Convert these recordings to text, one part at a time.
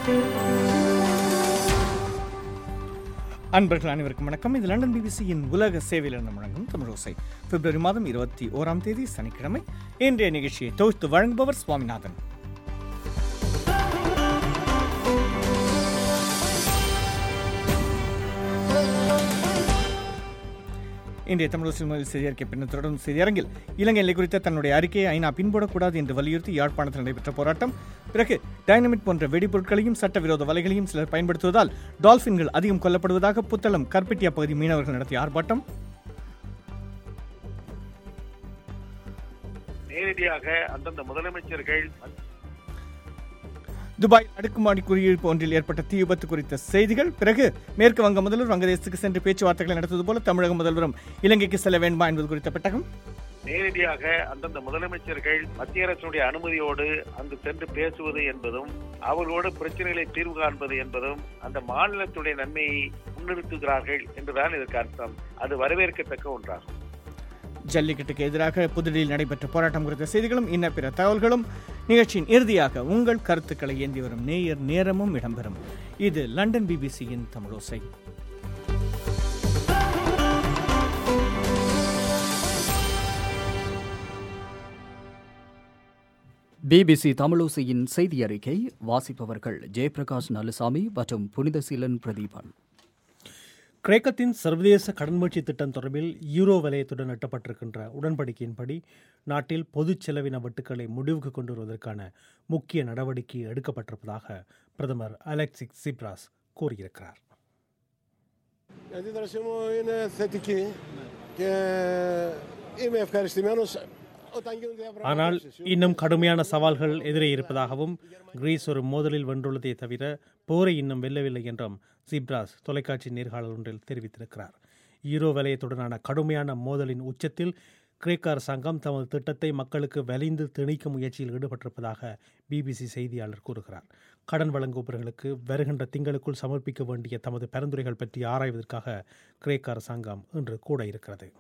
அன்பர்கள் அனைவருக்கும் வணக்கம் இது லண்டன் பிபிசியின் உலக சேவையிலிருந்து முழங்கும் தமிழோசை பிப்ரவரி மாதம் இருபத்தி ஓராம் தேதி சனிக்கிழமை இன்றைய நிகழ்ச்சியை தொகுத்து வழங்குபவர் சுவாமிநாதன் இன்றைய தமிழக முதல் செய்தியறிக்கை பின்னர் தொடரும் செய்தியரங்கில் இலங்கை எல்லை குறித்த தன்னுடைய அறிக்கையை ஐநா பின்போடக்கூடாது என்று வலியுறுத்தி யாழ்ப்பாணத்தில் நடைபெற்ற போராட்டம் பிறகு டைனமிட் போன்ற வெடிபொருட்களையும் சட்டவிரோத வலைகளையும் சிலர் பயன்படுத்துவதால் டால்பின்கள் அதிகம் கொல்லப்படுவதாக புத்தளம் கற்பிட்டியா பகுதி மீனவர்கள் நடத்திய ஆர்ப்பாட்டம் நேரடியாக அந்தந்த முதலமைச்சர்கள் துபாய் அடுக்குமாடி குடியிருப்பு ஒன்றில் ஏற்பட்ட தீ விபத்து குறித்த செய்திகள் பிறகு மேற்கு வங்க முதல்வர் வங்கதேசத்துக்கு சென்று பேச்சுவார்த்தைகளை நடத்துவது போல தமிழக முதல்வரும் இலங்கைக்கு செல்ல வேண்டுமா என்பது குறித்த பெட்டகம் நேரடியாக அந்தந்த முதலமைச்சர்கள் மத்திய அரசுடைய அனுமதியோடு அங்கு சென்று பேசுவது என்பதும் அவர்களோடு பிரச்சனைகளை தீர்வு காண்பது என்பதும் அந்த மாநிலத்துடைய நன்மையை முன்னிறுத்துகிறார்கள் என்றுதான் இதற்கு அர்த்தம் அது வரவேற்கத்தக்க ஒன்றாகும் ஜல்லிக்கட்டுக்கு எதிராக புதுடில்லியில் நடைபெற்ற போராட்டம் குறித்த செய்திகளும் இன்ன பிற தகவல்களும் நிகழ்ச்சியின் இறுதியாக உங்கள் கருத்துக்களை ஏந்தி வரும் நேயர் நேரமும் இடம்பெறும் இது லண்டன் பிபிசியின் தமிழோசை பிபிசி தமிழோசையின் செய்தி அறிக்கை வாசிப்பவர்கள் ஜெயபிரகாஷ் நலுசாமி மற்றும் புனிதசீலன் பிரதீபன் கிரேக்கத்தின் சர்வதேச கடன்மீட்சி திட்டம் தொடர்பில் யூரோ வலயத்துடன் எட்டப்பட்டிருக்கின்ற உடன்படிக்கையின்படி நாட்டில் பொது செலவின வெட்டுக்களை முடிவுக்கு கொண்டு வருவதற்கான முக்கிய நடவடிக்கை எடுக்கப்பட்டிருப்பதாக பிரதமர் அலெக்சிக் சிப்ராஸ் கூறியிருக்கிறார் Η αντίδρασή μου είναι θετική και είμαι ευχαριστημένος όταν γίνονται ஆனால் διαπραγματεύσεις. இன்னும் கடுமையான சவால்கள் எதிரே இருப்பதாகவும் கிரீஸ் ஒரு மோதலில் வென்றுள்ளதே தவிர போரை இன்னும் வெல்லவில்லை என்றும் சிப்ராஸ் தொலைக்காட்சி நேர்காணல் ஒன்றில் தெரிவித்திருக்கிறார் ஈரோ வலயத்துடனான கடுமையான மோதலின் உச்சத்தில் கிரேக்க அரசாங்கம் தமது திட்டத்தை மக்களுக்கு வலிந்து திணிக்கும் முயற்சியில் ஈடுபட்டிருப்பதாக பிபிசி செய்தியாளர் கூறுகிறார் கடன் வழங்குபவர்களுக்கு வருகின்ற திங்களுக்குள் சமர்ப்பிக்க வேண்டிய தமது பரிந்துரைகள் பற்றி ஆராய்வதற்காக கிரேக்க அரசாங்கம் இன்று கூட இருக்கிறது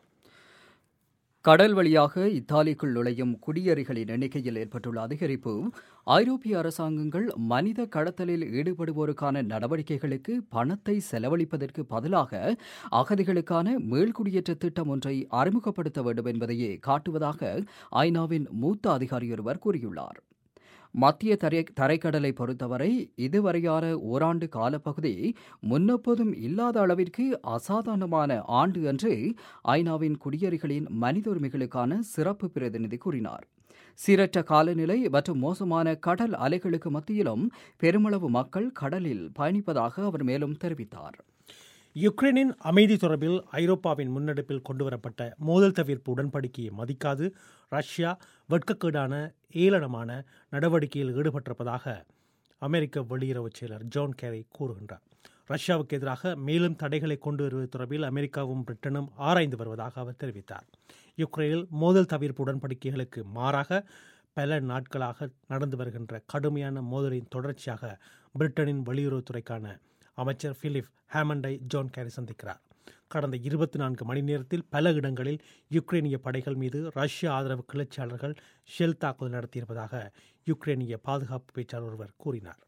கடல் வழியாக இத்தாலிக்குள் நுழையும் குடியேறிகளின் எண்ணிக்கையில் ஏற்பட்டுள்ள அதிகரிப்பு ஐரோப்பிய அரசாங்கங்கள் மனித கடத்தலில் ஈடுபடுவோருக்கான நடவடிக்கைகளுக்கு பணத்தை செலவழிப்பதற்கு பதிலாக அகதிகளுக்கான மீள்குடியேற்ற திட்டம் ஒன்றை அறிமுகப்படுத்த வேண்டும் என்பதையே காட்டுவதாக ஐநாவின் மூத்த அதிகாரியொருவர் கூறியுள்ளார் மத்திய தரை தரைக்கடலை பொறுத்தவரை இதுவரையான ஓராண்டு காலப்பகுதி முன்னெப்போதும் இல்லாத அளவிற்கு அசாதாரணமான ஆண்டு என்று ஐநாவின் குடியேறிகளின் மனித உரிமைகளுக்கான சிறப்பு பிரதிநிதி கூறினார் சீரற்ற காலநிலை மற்றும் மோசமான கடல் அலைகளுக்கு மத்தியிலும் பெருமளவு மக்கள் கடலில் பயணிப்பதாக அவர் மேலும் தெரிவித்தார் யுக்ரைனின் அமைதி தொடர்பில் ஐரோப்பாவின் முன்னெடுப்பில் கொண்டுவரப்பட்ட மோதல் தவிர்ப்பு உடன்படிக்கையை மதிக்காது ரஷ்யா வெட்கக்கேடான ஏளனமான நடவடிக்கையில் ஈடுபட்டிருப்பதாக அமெரிக்க வெளியுறவுச் செயலர் ஜான் கேரி கூறுகின்றார் ரஷ்யாவுக்கு எதிராக மேலும் தடைகளை கொண்டு வருவது தொடர்பில் அமெரிக்காவும் பிரிட்டனும் ஆராய்ந்து வருவதாக அவர் தெரிவித்தார் யுக்ரைனில் மோதல் தவிர்ப்பு உடன்படிக்கைகளுக்கு மாறாக பல நாட்களாக நடந்து வருகின்ற கடுமையான மோதலின் தொடர்ச்சியாக பிரிட்டனின் வெளியுறவுத்துறைக்கான அமைச்சர் பிலிப் ஹேமண்டை ஜான் கேரி சந்திக்கிறார் கடந்த இருபத்தி நான்கு மணி நேரத்தில் பல இடங்களில் யுக்ரைனிய படைகள் மீது ரஷ்ய ஆதரவு கிளர்ச்சியாளர்கள் ஷெல் தாக்குதல் நடத்தியிருப்பதாக யுக்ரைனிய பாதுகாப்பு பேச்சாளர் ஒருவர் கூறினார்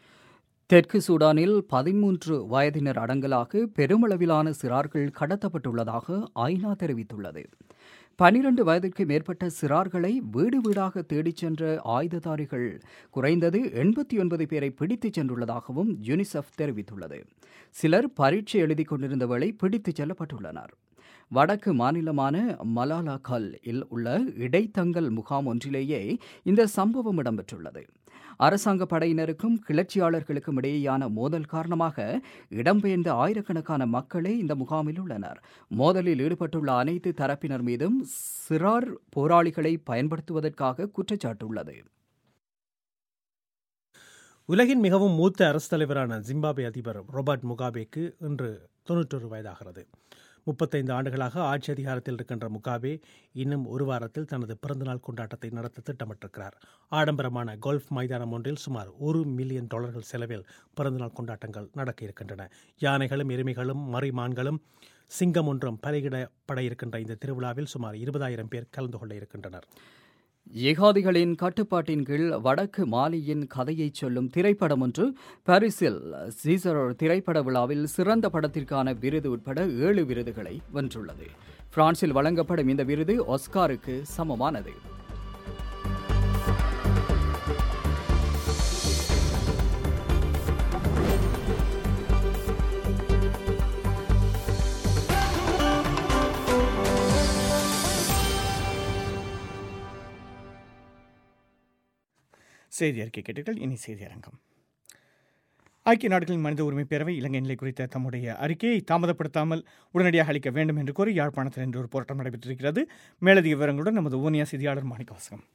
தெற்கு சூடானில் பதிமூன்று வயதினர் அடங்கலாக பெருமளவிலான சிறார்கள் கடத்தப்பட்டுள்ளதாக ஐநா தெரிவித்துள்ளது பனிரண்டு வயதிற்கு மேற்பட்ட சிறார்களை வீடு வீடாக தேடிச் சென்ற ஆயுததாரிகள் குறைந்தது எண்பத்தி ஒன்பது பேரை பிடித்துச் சென்றுள்ளதாகவும் யுனிசெஃப் தெரிவித்துள்ளது சிலர் பரீட்சை எழுதிக் கொண்டிருந்த வேளை பிடித்துச் செல்லப்பட்டுள்ளனர் வடக்கு மாநிலமான மலாலா கல் இல் உள்ள இடைத்தங்கல் முகாம் ஒன்றிலேயே இந்த சம்பவம் இடம்பெற்றுள்ளது அரசாங்க படையினருக்கும் கிளர்ச்சியாளர்களுக்கும் இடையேயான மோதல் காரணமாக இடம்பெயர்ந்த ஆயிரக்கணக்கான மக்களே இந்த முகாமில் உள்ளனர் மோதலில் ஈடுபட்டுள்ள அனைத்து தரப்பினர் மீதும் சிறார் போராளிகளை பயன்படுத்துவதற்காக குற்றச்சாட்டுள்ளது உலகின் மிகவும் மூத்த அரசு தலைவரான ஜிம்பாப்வே அதிபர் ரொபர்ட் முகாபேக்கு இன்று தொன்னூற்றொரு வயதாகிறது முப்பத்தைந்து ஆண்டுகளாக ஆட்சி அதிகாரத்தில் இருக்கின்ற முகாபே இன்னும் ஒரு வாரத்தில் தனது பிறந்தநாள் கொண்டாட்டத்தை நடத்த திட்டமிட்டிருக்கிறார் ஆடம்பரமான கோல்ஃப் மைதானம் ஒன்றில் சுமார் ஒரு மில்லியன் டாலர்கள் செலவில் பிறந்தநாள் கொண்டாட்டங்கள் நடக்க இருக்கின்றன யானைகளும் எருமைகளும் மறிமான்களும் சிங்கம் ஒன்றும் பலியிடப்பட இருக்கின்ற இந்த திருவிழாவில் சுமார் இருபதாயிரம் பேர் கலந்து கொள்ள இருக்கின்றனர் ஜிகாதிகளின் கட்டுப்பாட்டின் கீழ் வடக்கு மாலியின் கதையைச் சொல்லும் திரைப்படம் ஒன்று பாரிஸில் சீசர் திரைப்பட விழாவில் சிறந்த படத்திற்கான விருது உட்பட ஏழு விருதுகளை வென்றுள்ளது பிரான்சில் வழங்கப்படும் இந்த விருது ஒஸ்காருக்கு சமமானது செய்தி அறிக்கை கேட்டீர்கள் இனி செய்தி அரங்கம் ஐக்கிய நாடுகளின் மனித உரிமை பேரவை இலங்கை நிலை குறித்த தம்முடைய அறிக்கையை தாமதப்படுத்தாமல் உடனடியாக அளிக்க வேண்டும் என்று கோரி யாழ்ப்பாணத்தில் இன்று ஒரு போராட்டம் நடைபெற்றிருக்கிறது மேலதிக விவரங்களுடன் நமது ஊனியா செய்தியாளர் மாணிக்கவாசகம்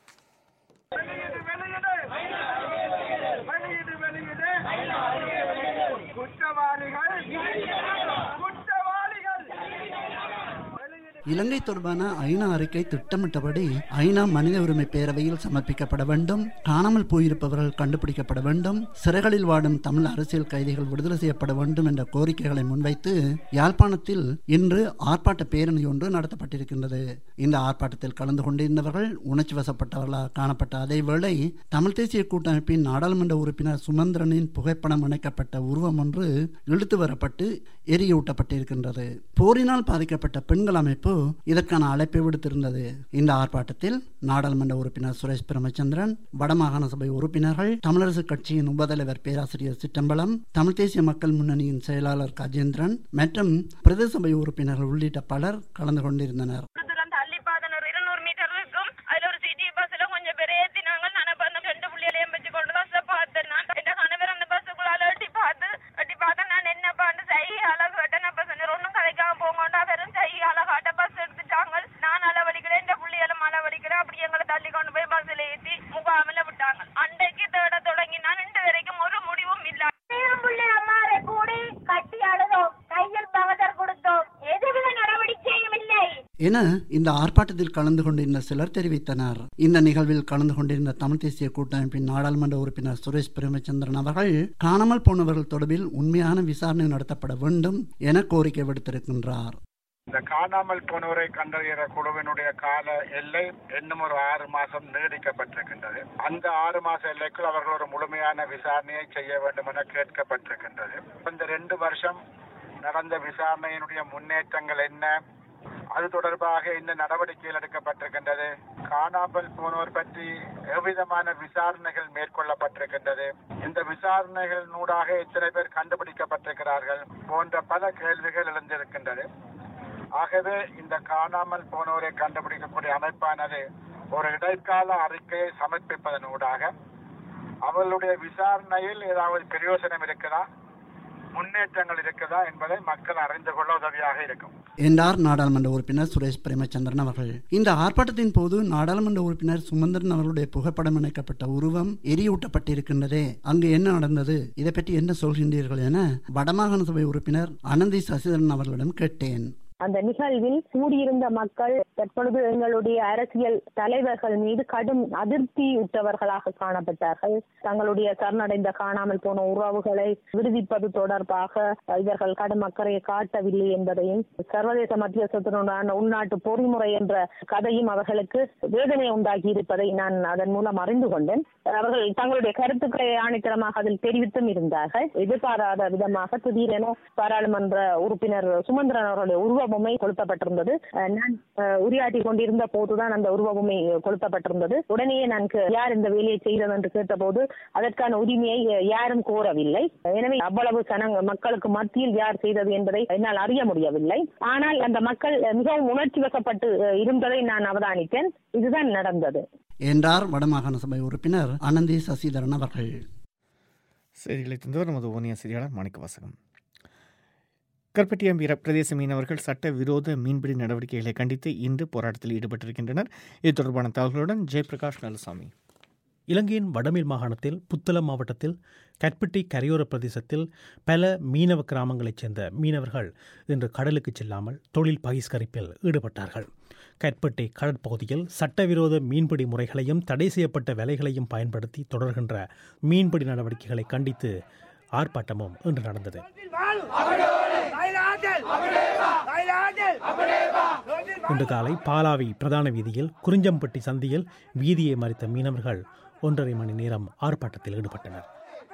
இலங்கை தொடர்பான ஐநா அறிக்கை திட்டமிட்டபடி ஐநா மனித உரிமை பேரவையில் சமர்ப்பிக்கப்பட வேண்டும் காணாமல் போயிருப்பவர்கள் கண்டுபிடிக்கப்பட வேண்டும் சிறைகளில் வாடும் தமிழ் அரசியல் கைதிகள் விடுதலை செய்யப்பட வேண்டும் என்ற கோரிக்கைகளை முன்வைத்து யாழ்ப்பாணத்தில் இன்று ஆர்ப்பாட்ட பேரணி ஒன்று நடத்தப்பட்டிருக்கின்றது இந்த ஆர்ப்பாட்டத்தில் கலந்து கொண்டிருந்தவர்கள் உணர்ச்சி வசப்பட்டவர்களாக காணப்பட்ட அதேவேளை தமிழ் தேசிய கூட்டமைப்பின் நாடாளுமன்ற உறுப்பினர் சுமந்திரனின் புகைப்படம் இணைக்கப்பட்ட உருவம் ஒன்று இழுத்து வரப்பட்டு எரியூட்டப்பட்டிருக்கின்றது போரினால் பாதிக்கப்பட்ட பெண்கள் அமைப்பு இதற்கான அழைப்பை விடுத்திருந்தது இந்த ஆர்ப்பாட்டத்தில் நாடாளுமன்ற உறுப்பினர் சுரேஷ் பிரமச்சந்திரன் வடமாகாண சபை உறுப்பினர்கள் தமிழரசு கட்சியின் உபதலைவர் பேராசிரியர் சிற்றம்பலம் தமிழ் தேசிய மக்கள் முன்னணியின் செயலாளர் கஜேந்திரன் மற்றும் பிரதேச சபை உறுப்பினர்கள் உள்ளிட்ட பலர் கலந்து கொண்டிருந்தனர் தூரம் தள்ளி பார்த்தேன் ஒரு இருநூறு மீட்டர் இருக்கும் அதுல ஒரு சிட்டி பஸ்ல கொஞ்சம் பேர் ஏத்தினாங்க நான் அப்ப அந்த ரெண்டு புள்ளிகளையும் வச்சு கொண்டு தான் பார்த்தேன் நான் என் கணவர் அந்த பஸ்ஸுக்குள்ளால எட்டி பார்த்து எட்டி பார்த்தேன் நான் என்ன பாண்டு சை அழகு வெட்டன பஸ் ஒன்றும் கதைக்காம போங்கண்டா வெறும் சை அழகாட்ட பஸ் எடுத்துட்டாங்க நான் அளவடிக்கிறேன் இந்த புள்ளிகளும் அளவடிக்கிறேன் அப்படி எங்களை தள்ளி கொண்டு போய் பஸ்ல ஏத்தி முகாமில் விட்டாங்க அன்றைக்கு தேட தொடங்கி நான் இன்று வரைக்கும் ஒரு முடிவும் இல்லை புள்ளி அம்மாவை கூடி கட்டி அழுதோம் கையில் பவதர் கொடுத்தோம் எதுவித நடவடிக்கையும் இல்லை என இந்த ஆர்ப்பாட்டத்தில் கலந்து கொண்டிருந்த சிலர் தெரிவித்தனர் இந்த நிகழ்வில் கலந்து கொண்டிருந்த தமிழ் தேசிய கூட்டமைப்பின் நாடாளுமன்ற உறுப்பினர் சுரேஷ் பிரேமச்சந்திரன் அவர்கள் காணாமல் போனவர்கள் தொடர்பில் உண்மையான விசாரணை நடத்தப்பட வேண்டும் என கோரிக்கை விடுத்திருக்கின்றார் இந்த காணாமல் போனவரை கண்டறிகிற குழுவினுடைய கால எல்லை இன்னும் ஒரு ஆறு மாசம் நீடிக்கப்பட்டிருக்கின்றது அந்த ஆறு மாச எல்லைக்குள் அவர்கள் ஒரு முழுமையான விசாரணையை செய்ய வேண்டும் என கேட்கப்பட்டிருக்கின்றது இந்த ரெண்டு வருஷம் நடந்த விசாரணையினுடைய முன்னேற்றங்கள் என்ன அது தொடர்பாக இந்த நடவடிக்கைகள் எடுக்கப்பட்டிருக்கின்றது காணாமல் போனோர் பற்றி எவ்விதமான விசாரணைகள் மேற்கொள்ளப்பட்டிருக்கின்றது இந்த விசாரணைகள் நூடாக எத்தனை பேர் கண்டுபிடிக்கப்பட்டிருக்கிறார்கள் போன்ற பல கேள்விகள் எழுந்திருக்கின்றது ஆகவே இந்த காணாமல் போனோரை கண்டுபிடிக்கக்கூடிய அமைப்பானது ஒரு இடைக்கால அறிக்கையை சமர்ப்பிப்பதனூடாக அவர்களுடைய விசாரணையில் ஏதாவது பிரயோசனம் இருக்குதா முன்னேற்றங்கள் இருக்குதா என்பதை மக்கள் அறிந்து கொள்ள உதவியாக இருக்கும் என்றார் நாடாளுமன்ற உறுப்பினர் சுரேஷ் பிரேமச்சந்திரன் அவர்கள் இந்த ஆர்ப்பாட்டத்தின் போது நாடாளுமன்ற உறுப்பினர் சுமந்திரன் அவர்களுடைய புகைப்படம் இணைக்கப்பட்ட உருவம் எரியூட்டப்பட்டிருக்கின்றதே அங்கு என்ன நடந்தது இதை பற்றி என்ன சொல்கின்றீர்கள் என வடமாகாண சபை உறுப்பினர் அனந்தி சசிதரன் அவர்களிடம் கேட்டேன் அந்த நிகழ்வில் கூடியிருந்த மக்கள் தற்பொழுது எங்களுடைய அரசியல் தலைவர்கள் மீது கடும் அதிருப்தியுற்றவர்களாக காணப்பட்டார்கள் தங்களுடைய சரணடைந்த காணாமல் போன உறவுகளை விடுவிப்பது தொடர்பாக இவர்கள் கடும் அக்கறையை காட்டவில்லை என்பதையும் சர்வதேச மத்தியஸ்தத்தினுடான உள்நாட்டு பொறிமுறை என்ற கதையும் அவர்களுக்கு வேதனை உண்டாக்கி இருப்பதை நான் அதன் மூலம் அறிந்து கொண்டேன் அவர்கள் தங்களுடைய கருத்துக்களை ஆணித்தரமாக அதில் தெரிவித்தும் இருந்தார்கள் எதிர்பாராத விதமாக திடீரென பாராளுமன்ற உறுப்பினர் சுமந்திரன் அவர்களுடைய உருவ பொம்மை கொளுத்தப்பட்டிருந்தது அஹ் நான் அஹ், உரையாற்றி கொண்டிருந்த போதுதான் அந்த உருவ பொம்மை கொளுத்தப்பட்டிருந்தது உடனே நான் கு- யார் இந்த வேலையை செய்தது என்று கேட்டபோது அதற்கான உரிமையை அஹ், யாரும் கோரவில்லை எனவே அவ்வளவு சனங்க மக்களுக்கு மத்தியில் யார் செய்தது என்பதை என்னால் அறிய முடியவில்லை ஆனால் அந்த மக்கள் அஹ், மிகவும் உணர்ச்சி வசப்பட்டு அஹ், இருந்ததை நான் அவதானித்தேன் இதுதான் நடந்தது என்றார் வடமாகாண சபை உறுப்பினர் அனந்தி சசிதரன் அவர்கள் செய்திகளை தந்தவர் நமது ஓனியா செய்தியாளர் மாணிக்கவாசகம் கற்பட்டியம் வீர பிரதேச மீனவர்கள் சட்ட விரோத மீன்பிடி நடவடிக்கைகளை கண்டித்து இன்று போராட்டத்தில் ஈடுபட்டிருக்கின்றனர் இது தொடர்பான தகவல்களுடன் ஜெயபிரகாஷ் நலசாமி இலங்கையின் வடமேல் மாகாணத்தில் புத்தளம் மாவட்டத்தில் கட்பிட்டி கரையோர பிரதேசத்தில் பல மீனவ கிராமங்களைச் சேர்ந்த மீனவர்கள் இன்று கடலுக்கு செல்லாமல் தொழில் பகிஷ்கரிப்பில் ஈடுபட்டார்கள் கட்பட்டி கடற்பகுதியில் சட்டவிரோத மீன்பிடி முறைகளையும் தடை செய்யப்பட்ட வேலைகளையும் பயன்படுத்தி தொடர்கின்ற மீன்பிடி நடவடிக்கைகளை கண்டித்து ஆர்ப்பாட்டமும் இன்று நடந்தது தாய்லாந்தில் தாய்லாந்தில் இன்று காலை பாலாவி பிரதான வீதியில் குறிஞ்சம்பட்டி சந்தியில் வீதியை மறித்த மீனவர்கள் ஒன்றரை மணி நேரம் ஆர்ப்பாட்டத்தில் ஈடுபட்டனர்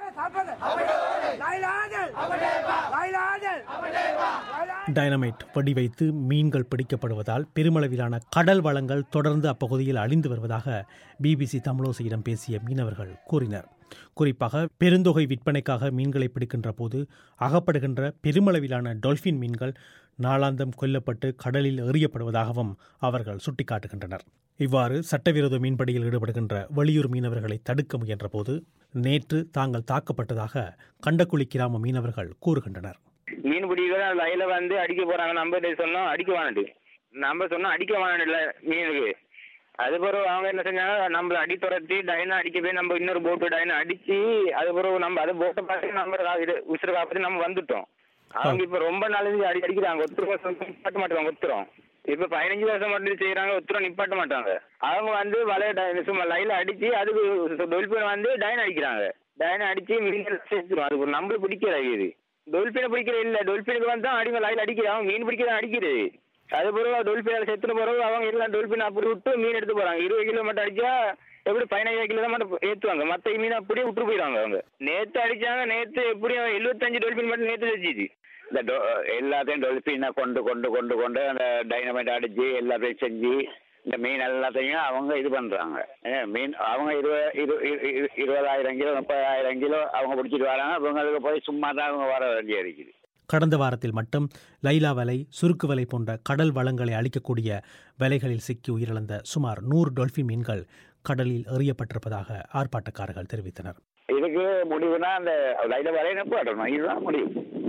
டைனமைட் வெடி வைத்து மீன்கள் பிடிக்கப்படுவதால் பெருமளவிலான கடல் வளங்கள் தொடர்ந்து அப்பகுதியில் அழிந்து வருவதாக பிபிசி தமிழோசையிடம் பேசிய மீனவர்கள் கூறினர் குறிப்பாக பெருந்தொகை விற்பனைக்காக மீன்களை பிடிக்கின்ற போது அகப்படுகின்ற பெருமளவிலான டொல்பின் மீன்கள் நாளாந்தம் கொல்லப்பட்டு கடலில் எறியப்படுவதாகவும் அவர்கள் சுட்டிக்காட்டுகின்றனர் இவ்வாறு சட்டவிரோத மீன்பிடியில் ஈடுபடுகின்ற வெளியூர் மீனவர்களை தடுக்க முயன்றபோது நேற்று தாங்கள் தாக்கப்பட்டதாக கண்டக்குழி கிராம மீனவர்கள் கூறுகின்றனர் மீன் பிடிக்கிற லைல வந்து அடிக்க போறாங்க நம்ம இதை சொன்னோம் அடிக்க வேணாண்டு நம்ம சொன்னோம் அடிக்க வேணாண்டுல மீனுக்கு அது பிறகு அவங்க என்ன செஞ்சாங்க நம்மள அடி துரத்தி டைனா அடிக்க போய் நம்ம இன்னொரு போட்டு டைனா அடிச்சு அது பிறகு நம்ம அதை போட்டை பார்த்து நம்ம கா- இது உசுறு காப்பாத்தி நம்ம வந்துட்டோம் அவங்க இப்ப ரொம்ப நாளைக்கு அடி அடிக்கிறாங்க ஒத்துரு வருஷம் நிப்பாட்ட மாட்டாங்க ஒத்துரும் இப்ப பதினஞ்சு வருஷம் மட்டும் செய்யறாங்க ஒத்துரும் நிப்பாட்ட மாட்டாங்க அவங்க வந்து வலைய டைன் சும்மா லைல அடிச்சு அதுக்கு டொல்பின் வந்து டைன் அடிக்கிறாங்க டைன் அடிச்சு மீன் சேர்த்துரும் அது ஒரு நம்மளுக்கு பிடிக்கல இது டொல்பினை பிடிக்கிற இல்ல டொல்பினுக்கு வந்து அடிங்க லைல அடிக்கிறாங்க மீன் பிடிக்கிறத அடிக்கிறது அது பிறகு டொல்பின் செத்துன பிறகு அவங்க எல்லாம் டொல்பின் அப்படி விட்டு மீன் எடுத்து போறாங்க இருபது கிலோ மட்டும் அடிச்சா எப்படி பதினஞ்சு கிலோ தான் மட்டும் ஏத்துவாங்க மத்த மீன் அப்படியே விட்டு போயிடுவாங்க அவங்க நேத்து அடிச்சாங்க நேத்து எப்படியும் எழுபத்தஞ்சு டொல்பின் மட்டும் நேத்து வச்சுச்சு இந்த டொ- எல்லாத்தையும் டொல்பினை கொண்டு கொண்டு கொண்டு கொண்டு அந்த டைனமைட் அடிச்சு எல்லாத்தையும் செஞ்சு இந்த மீன் எல்லாத்தையும் அவங்க இது பண்றாங்க ஏன் மீன் அவங்க இருபது இரு இரு- இரு- இருபதாயிரம் கிலோ முப்பதாயிரம் கிலோ அவங்க பிடிச்சிட்டு வராங்க அவங்களுக்கு போய் சும்மா தான் அவங்க வர வேண்டிய இருக்குது கடந்த வாரத்தில் மட்டும் லைலா வலை சுருக்கு வலை போன்ற கடல் வளங்களை அழிக்கக்கூடிய வலைகளில் சிக்கி உயிரிழந்த சுமார் நூறு டொல்பின் மீன்கள் கடலில் எறியப்பட்டிருப்பதாக ஆர்ப்பாட்டக்காரர்கள் தெரிவித்தனர் இதுக்கு முடிவுனா அந்த லைல வலையை நிப்பாட்டணும் இதுதான் முடிவு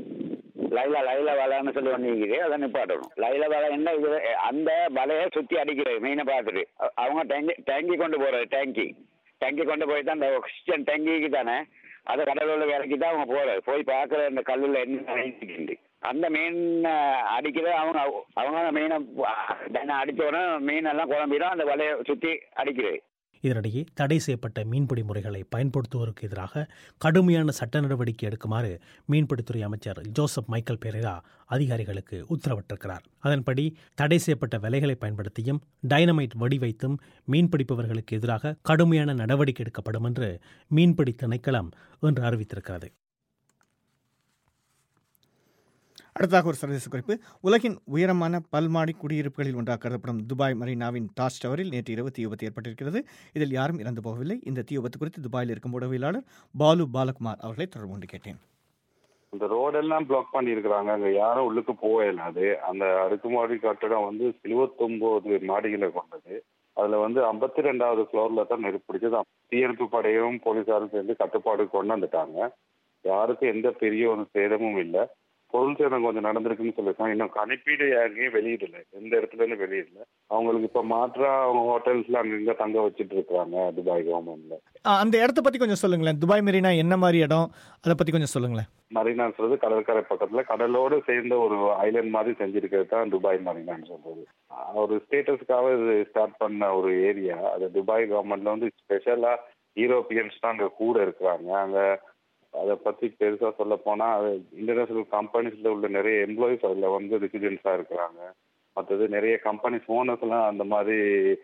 லைலா லைலா வலைன்னு சொல்லி ஒன்று இருக்குது அதை நிப்பாட்டணும் லைலா வலை என்ன இது அந்த வலையை சுற்றி அடிக்கிறது மீனை பார்த்துட்டு அ- அவங்க டேங்கி டேங்கி கொண்டு போகிறது டேங்கி டேங்கி கொண்டு போய் தான் அந்த ஆக்சிஜன் டேங்கிக்கு தானே அதை கடலுள்ள இறக்கி தான் அவங்க போகிறது போய் பார்க்குற அந்த கல்லில் என்ன இருக்குது அந்த மீன் அடிக்கிற அவங்க அவங்க மீனை அ- அடிச்ச உடனே மீன் எல்லாம் குழம்பிடும் அந்த வலையை சுற்றி அடிக்கிறது இதனிடையே தடை செய்யப்பட்ட மீன்பிடி முறைகளை பயன்படுத்துவோருக்கு எதிராக கடுமையான சட்ட நடவடிக்கை எடுக்குமாறு மீன்பிடித்துறை அமைச்சர் ஜோசப் மைக்கேல் பெரேரா அதிகாரிகளுக்கு உத்தரவிட்டிருக்கிறார் அதன்படி தடை செய்யப்பட்ட விலைகளை பயன்படுத்தியும் டைனமைட் வெடி வைத்தும் மீன்பிடிப்பவர்களுக்கு எதிராக கடுமையான நடவடிக்கை எடுக்கப்படும் என்று மீன்பிடி திணைக்களம் இன்று அறிவித்திருக்கிறது அடுத்ததாக ஒரு சர்வதேச குறிப்பு உலகின் உயரமான பல்மாடி குடியிருப்புகளில் ஒன்றாக கருதப்படும் துபாய் மரீனாவின் டாச் டவரில் நேற்று இரவு தீ விபத்து ஏற்பட்டிருக்கிறது இதில் யாரும் இறந்து போகவில்லை இந்த தீ விபத்து குறித்து துபாயில் இருக்கும் உடவியலாளர் பாலு பாலகுமார் அவர்களை தொடர்பு கொண்டு கேட்டேன் இந்த ரோடெல்லாம் பிளாக் பண்ணியிருக்கிறாங்க அங்க யாரும் உள்ளுக்கு போக இயலாது அந்த அடுக்குமாடி கட்டடம் வந்து எழுபத்தொன்பது மாடிகளை கொண்டது அதுல வந்து ஐம்பத்தி ரெண்டாவது ஃப்ளோர்ல தான் நெருப்பு பிடிச்சது தீயணைப்பு படையும் போலீசாரும் சேர்ந்து கட்டுப்பாடு கொண்டு வந்துட்டாங்க யாருக்கும் எந்த பெரிய ஒரு சேதமும் இல்லை பொருள் சேதம் கொஞ்சம் நடந்திருக்குன்னு சொல்லியிருக்காங்க இன்னும் கணிப்பீடு எங்கேயும் வெளியிடல எந்த இடத்துல இருந்து வெளியிடல அவங்களுக்கு இப்ப மாற்றா அவங்க ஹோட்டல்ஸ்ல அங்கங்க தங்க வச்சிட்டு இருக்காங்க துபாய் கவர்மெண்ட்ல ஆ, அந்த இடத்த பற்றி கொஞ்சம் சொல்லுங்களேன் துபாய் மெரினா என்ன மாதிரி இடம் அதை பற்றி கொஞ்சம் சொல்லுங்களேன் மரீனான்னு சொல்றது கடற்கரை பக்கத்துல கடலோடு சேர்ந்த ஒரு ஐலண்ட் மாதிரி செஞ்சிருக்கிறது தான் துபாய் மரீனான்னு சொல்றது அஹ் ஒரு ஸ்டேட்டஸ்க்காக இது ஸ்டார்ட் பண்ண ஒரு ஏரியா அது துபாய் கவர்மெண்ட்ல வந்து ஸ்பெஷலா யூரோப்பியன்ஸ் தான் அங்க கூட இருக்கிறாங்க அங்க அதை பத்தி பெருசா சொல்ல போனா இன்டர்நேஷனல் கம்பெனிஸ்ல உள்ள நிறைய எம்ப்ளாயிஸ் அதுல வந்து ரெசிடென்ஸா இருக்கிறாங்க மற்றது நிறைய கம்பெனிஸ் ஓனர்ஸ் எல்லாம் அந்த மாதிரி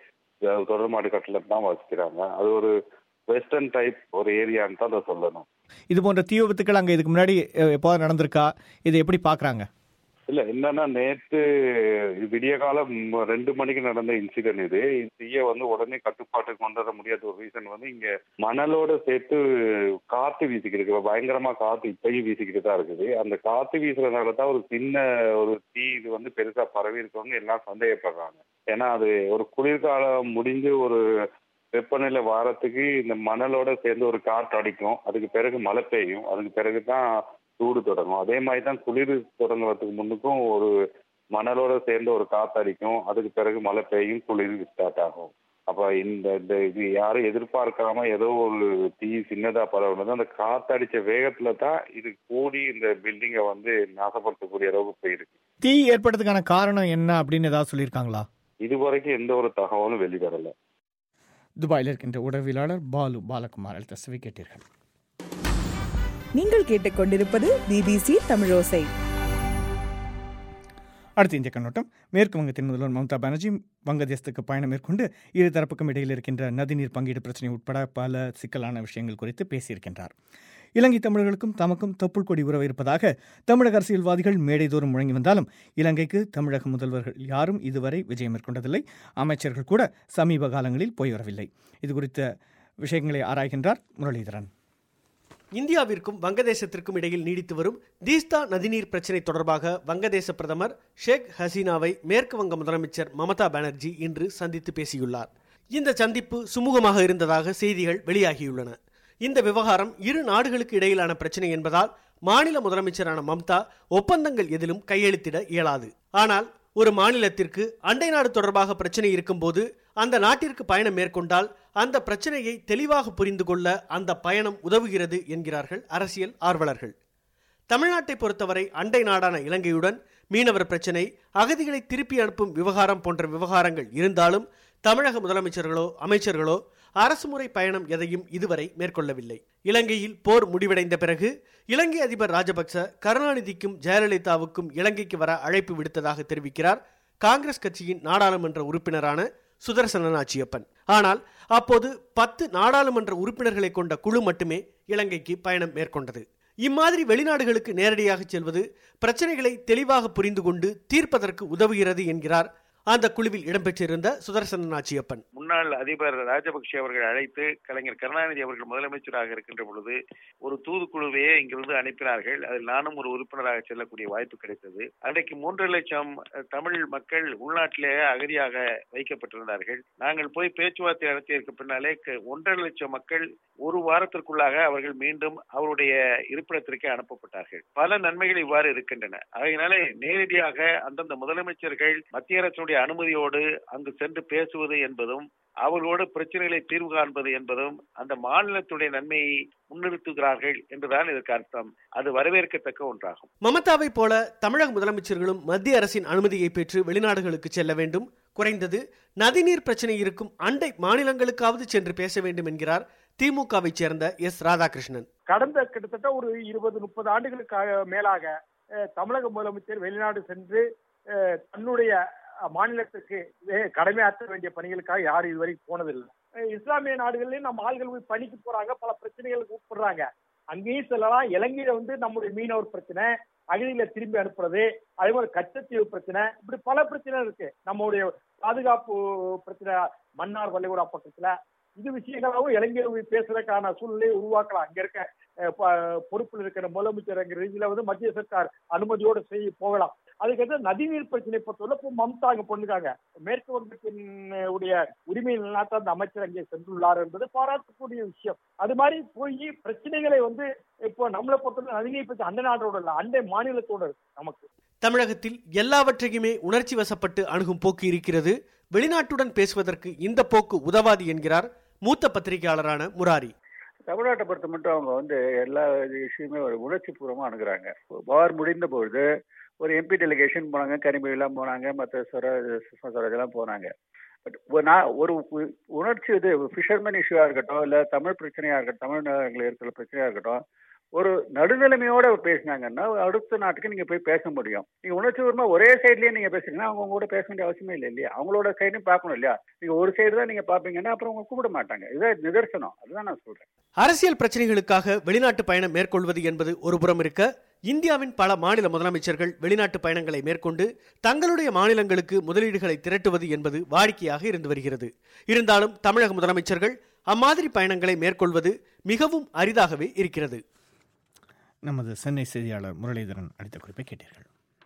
அஹ் தொடர்மாடு கட்டளை தான் வசிக்கிறாங்க அது ஒரு வெஸ்டர்ன் டைப் ஒரு ஏரியான்னு தான் அதை சொல்லணும் இது போன்ற தீ விபத்துக்கள் அங்கே இதுக்கு முன்னாடி அஹ், எப்போது நடந்திருக்கா இதை எப்படி பார்க்குறாங்க இல்ல என்னன்னா நேத்து விடிய காலம் ரெண்டு மணிக்கு நடந்த இன்சிடென்ட் இது இந்த தீய வந்து உடனே கட்டுப்பாட்டுக்கு கொண்டு வர முடியாத ஒரு ரீசன் வந்து இங்க மணலோட சேர்த்து காத்து வீசிக்கிட்டு இருக்கு பயங்கரமா காத்து இப்பயும் வீசிக்கிட்டு தான் இருக்குது அந்த காத்து வீசுறதுனால தான் ஒரு சின்ன ஒரு தீ இது வந்து பெருசா பரவி இருக்கவங்க எல்லாம் சந்தேகப்படுறாங்க ஏன்னா அது ஒரு குளிர்காலம் முடிஞ்சு ஒரு வெப்பநிலை வாரத்துக்கு இந்த மணலோட சேர்ந்து ஒரு காற்று அடிக்கும் அதுக்கு பிறகு மழை பெய்யும் அதுக்கு பிறகு தான் சூடு தொடங்கும் அதே மாதிரி தான் குளிர் தொடங்குறதுக்கு முன்னுக்கும் ஒரு மணலோட சேர்ந்து ஒரு காத்து அடிக்கும் அதுக்கு பிறகு மழை பெய்யும் குளிர் ஸ்டார்ட் ஆகும் அப்ப இந்த இந்த இது யாரும் எதிர்பார்க்காம ஏதோ ஒரு தீ சின்னதா பரவுனது அந்த காத்தடிச்ச வேகத்துல தான் இது கூடி இந்த பில்டிங்கை வந்து நாசப்படுத்தக்கூடிய அளவுக்கு போயிருக்கு தீ ஏற்பட்டதுக்கான காரணம் என்ன அப்படின்னு ஏதாவது சொல்லியிருக்காங்களா இதுவரைக்கும் எந்த ஒரு தகவலும் வெளிவரல துபாயில் இருக்கின்ற உடவியலாளர் பாலு பாலகுமார் அளித்த செவி கேட்டீர்கள் நீங்கள் கேட்டுக்கொண்டிருப்பது பிபிசி தமிழோசை அடுத்த இந்திய கண்ணோட்டம் மேற்கு வங்கத்தின் முதல்வர் மம்தா பானர்ஜி வங்கதேசத்துக்கு பயணம் மேற்கொண்டு இரு தரப்புக்கும் இடையில் இருக்கின்ற நதிநீர் பங்கீடு பிரச்சனை உட்பட பல சிக்கலான விஷயங்கள் குறித்து பேசியிருக்கின்றார் இலங்கை தமிழர்களுக்கும் தமக்கும் தொப்புள் கொடி உறவு இருப்பதாக தமிழக அரசியல்வாதிகள் மேடைதோறும் முழங்கி வந்தாலும் இலங்கைக்கு தமிழக முதல்வர்கள் யாரும் இதுவரை விஜயம் மேற்கொண்டதில்லை அமைச்சர்கள் கூட சமீப காலங்களில் போய் வரவில்லை இது குறித்த விஷயங்களை ஆராய்கின்றார் முரளிதரன் இந்தியாவிற்கும் வங்கதேசத்திற்கும் இடையில் நீடித்து வரும் தீஸ்தா நதிநீர் பிரச்சினை தொடர்பாக வங்கதேச பிரதமர் ஷேக் ஹசீனாவை மேற்கு வங்க முதலமைச்சர் மமதா பானர்ஜி இன்று சந்தித்து பேசியுள்ளார் இந்த சந்திப்பு சுமூகமாக இருந்ததாக செய்திகள் வெளியாகியுள்ளன இந்த விவகாரம் இரு நாடுகளுக்கு இடையிலான பிரச்சினை என்பதால் மாநில முதலமைச்சரான மம்தா ஒப்பந்தங்கள் எதிலும் கையெழுத்திட இயலாது ஆனால் ஒரு மாநிலத்திற்கு அண்டை நாடு தொடர்பாக பிரச்சனை இருக்கும்போது அந்த நாட்டிற்கு பயணம் மேற்கொண்டால் அந்த பிரச்சனையை தெளிவாக புரிந்து கொள்ள அந்த பயணம் உதவுகிறது என்கிறார்கள் அரசியல் ஆர்வலர்கள் தமிழ்நாட்டை பொறுத்தவரை அண்டை நாடான இலங்கையுடன் மீனவர் பிரச்சினை அகதிகளை திருப்பி அனுப்பும் விவகாரம் போன்ற விவகாரங்கள் இருந்தாலும் தமிழக முதலமைச்சர்களோ அமைச்சர்களோ அரசுமுறை பயணம் எதையும் இதுவரை மேற்கொள்ளவில்லை இலங்கையில் போர் முடிவடைந்த பிறகு இலங்கை அதிபர் ராஜபக்ச கருணாநிதிக்கும் ஜெயலலிதாவுக்கும் இலங்கைக்கு வர அழைப்பு விடுத்ததாக தெரிவிக்கிறார் காங்கிரஸ் கட்சியின் நாடாளுமன்ற உறுப்பினரான சுதர்சன நாச்சியப்பன் ஆனால் அப்போது பத்து நாடாளுமன்ற உறுப்பினர்களை கொண்ட குழு மட்டுமே இலங்கைக்கு பயணம் மேற்கொண்டது இம்மாதிரி வெளிநாடுகளுக்கு நேரடியாக செல்வது பிரச்சனைகளை தெளிவாக புரிந்து கொண்டு தீர்ப்பதற்கு உதவுகிறது என்கிறார் அந்த குழுவில் இடம்பெற்றிருந்த சுதர்சன நாச்சியப்பன் முன்னாள் அதிபர் ராஜபக்ஷ அவர்கள் அழைத்து கலைஞர் கருணாநிதி அவர்கள் முதலமைச்சராக இருக்கின்ற பொழுது ஒரு தூதுக்குழுவையே இங்கிருந்து அனுப்பினார்கள் அதில் நானும் ஒரு உறுப்பினராக செல்லக்கூடிய வாய்ப்பு கிடைத்தது அன்றைக்கு மூன்று லட்சம் தமிழ் மக்கள் உள்நாட்டிலேயே அகதியாக வைக்கப்பட்டிருந்தார்கள் நாங்கள் போய் பேச்சுவார்த்தை நடத்தியதற்கு பின்னாலே ஒன்றரை லட்சம் மக்கள் ஒரு வாரத்திற்குள்ளாக அவர்கள் மீண்டும் அவருடைய இருப்பிடத்திற்கே அனுப்பப்பட்டார்கள் பல நன்மைகள் இவ்வாறு இருக்கின்றன அதனாலே நேரடியாக அந்தந்த முதலமைச்சர்கள் மத்திய அரசுடைய அனுமதியோடு அங்கு சென்று பேசுவது என்பதும் அவர்களோடு பிரச்சனைகளை தீர்வு காண்பது என்பதும் அந்த மாநிலத்துடைய நன்மையை முன்னிறுத்துகிறார்கள் என்றுதான் இதற்கு அர்த்தம் அது வரவேற்கத்தக்க ஒன்றாகும் மமதாவை போல தமிழக முதலமைச்சர்களும் மத்திய அரசின் அனுமதியை பெற்று வெளிநாடுகளுக்கு செல்ல வேண்டும் குறைந்தது நதிநீர் பிரச்சனை இருக்கும் அண்டை மாநிலங்களுக்காவது சென்று பேச வேண்டும் என்கிறார் திமுகவை சேர்ந்த எஸ் ராதாகிருஷ்ணன் கடந்த கிட்டத்தட்ட ஒரு இருபது முப்பது ஆண்டுகளுக்கு மேலாக தமிழக முதலமைச்சர் வெளிநாடு சென்று தன்னுடைய மாநிலத்திற்கு கடமையாற்ற வேண்டிய பணிகளுக்காக யாரும் இதுவரை போனதில்லை இஸ்லாமிய நாடுகளிலும் நம்ம ஆள்கள் போய் பணிக்கு போறாங்க பல பிரச்சனைகளுக்கு உட்படுறாங்க அங்கேயும் சொல்லலாம் இலங்கையில வந்து நம்முடைய மீனவர் பிரச்சனை அகதியில திரும்பி அனுப்புறது அதே மாதிரி கச்சத்தீவு பிரச்சனை இப்படி பல பிரச்சனை இருக்கு நம்மளுடைய பாதுகாப்பு பிரச்சனை மன்னார் வளைகுடா பக்கத்துல இது விஷயங்களாகவும் இளைஞர்கள் பேசுறதுக்கான சூழ்நிலையை உருவாக்கலாம் அங்க இருக்க பொறுப்பில் இருக்கிற முதலமைச்சர் ரீதியில வந்து மத்திய சர்க்கார் அனுமதியோடு செய்ய போகலாம் அதுக்கடுத்து நதிநீர் பிரச்சனை பொறுத்தவரை இப்போ மம்தா அங்க பொண்ணுக்காங்க மேற்கு வங்கத்தின் உடைய உரிமை நிலைநாட்ட அந்த அமைச்சர் அங்கே சென்றுள்ளார் என்பது பாராட்டக்கூடிய விஷயம் அது மாதிரி போய் பிரச்சனைகளை வந்து இப்போ நம்மளை பொறுத்தவரை நதிநீர் பிரச்சனை அண்டை நாட்டோட இல்லை அண்டை மாநிலத்தோட நமக்கு தமிழகத்தில் எல்லாவற்றையுமே உணர்ச்சி வசப்பட்டு அணுகும் போக்கு இருக்கிறது வெளிநாட்டுடன் பேசுவதற்கு இந்த போக்கு உதவாது என்கிறார் மூத்த பத்திரிகையாளரான முராரி தமிழ்நாட்டை பொறுத்த மட்டும் அவங்க வந்து எல்லா விஷயமே ஒரு உணர்ச்சி பூர்வமா அணுகிறாங்க வார் முடிந்த பொழுது ஒரு எம்பி டெலிகேஷன் போனாங்க கனிமொழிலாம் போனாங்க மற்ற சுஷ்மா ஸ்வராஜ் எல்லாம் போனாங்க பட் நான் ஒரு உணர்ச்சி இது ஃபிஷர்மேன் இஷ்யூவா இருக்கட்டும் இல்ல தமிழ் பிரச்சனையா இருக்கட்டும் தமிழ்நாட்டில் இருக்கிற பிரச்சனையா இருக்கட்டும் ஒரு நடுநிலைமையோட பேசினாங்கன்னா அடுத்த நாட்டுக்கு நீங்க போய் பேச முடியும் நீங்க உணர்ச்சிபூர்வமா ஒரே சைட்லயே நீங்க பேசுறீங்கன்னா அவங்க கூட பேச வேண்டிய அவசியமே இல்லை இல்லையா அவங்களோட சைடும் பார்க்கணும் இல்லையா நீங்க ஒரு சைடு தான் நீங்க பாப்பீங்கன்னா அப்புறம் அவங்க கூப்பிட மாட்டாங்க இதுதான் நிதர்சனம் அதுதான் நான் சொல்றேன் அரசியல் பிரச்சனைகளுக்காக வெளிநாட்டு பயணம் மேற்கொள்வது என்பது ஒரு புறம் இருக்க இந்தியாவின் பல மாநில முதலமைச்சர்கள் வெளிநாட்டு பயணங்களை மேற்கொண்டு தங்களுடைய மாநிலங்களுக்கு முதலீடுகளை திரட்டுவது என்பது வாடிக்கையாக இருந்து வருகிறது இருந்தாலும் தமிழக முதலமைச்சர்கள் அம்மாதிரி பயணங்களை மேற்கொள்வது மிகவும் அரிதாகவே இருக்கிறது நமது சென்னை செய்தியாளர் முரளிதரன் அளித்த குறிப்பை கேட்டீர்கள்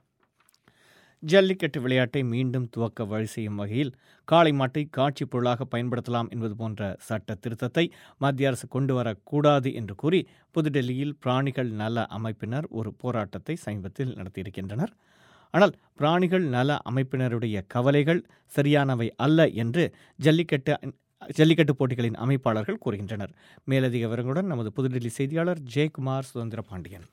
ஜல்லிக்கட்டு விளையாட்டை மீண்டும் துவக்க வழி செய்யும் வகையில் காளை மாட்டை காட்சி பொருளாக பயன்படுத்தலாம் என்பது போன்ற சட்ட திருத்தத்தை மத்திய அரசு கொண்டு வரக்கூடாது என்று கூறி புதுடெல்லியில் பிராணிகள் நல அமைப்பினர் ஒரு போராட்டத்தை சமீபத்தில் நடத்தியிருக்கின்றனர் ஆனால் பிராணிகள் நல அமைப்பினருடைய கவலைகள் சரியானவை அல்ல என்று ஜல்லிக்கட்டு ஜல்லிக்கட்டு போட்டிகளின் அமைப்பாளர்கள் கூறுகின்றனர் மேலதிக விவரங்களுடன் நமது புதுடில்லி செய்தியாளர் ஜெயக்குமார் சுதந்திர பாண்டியன்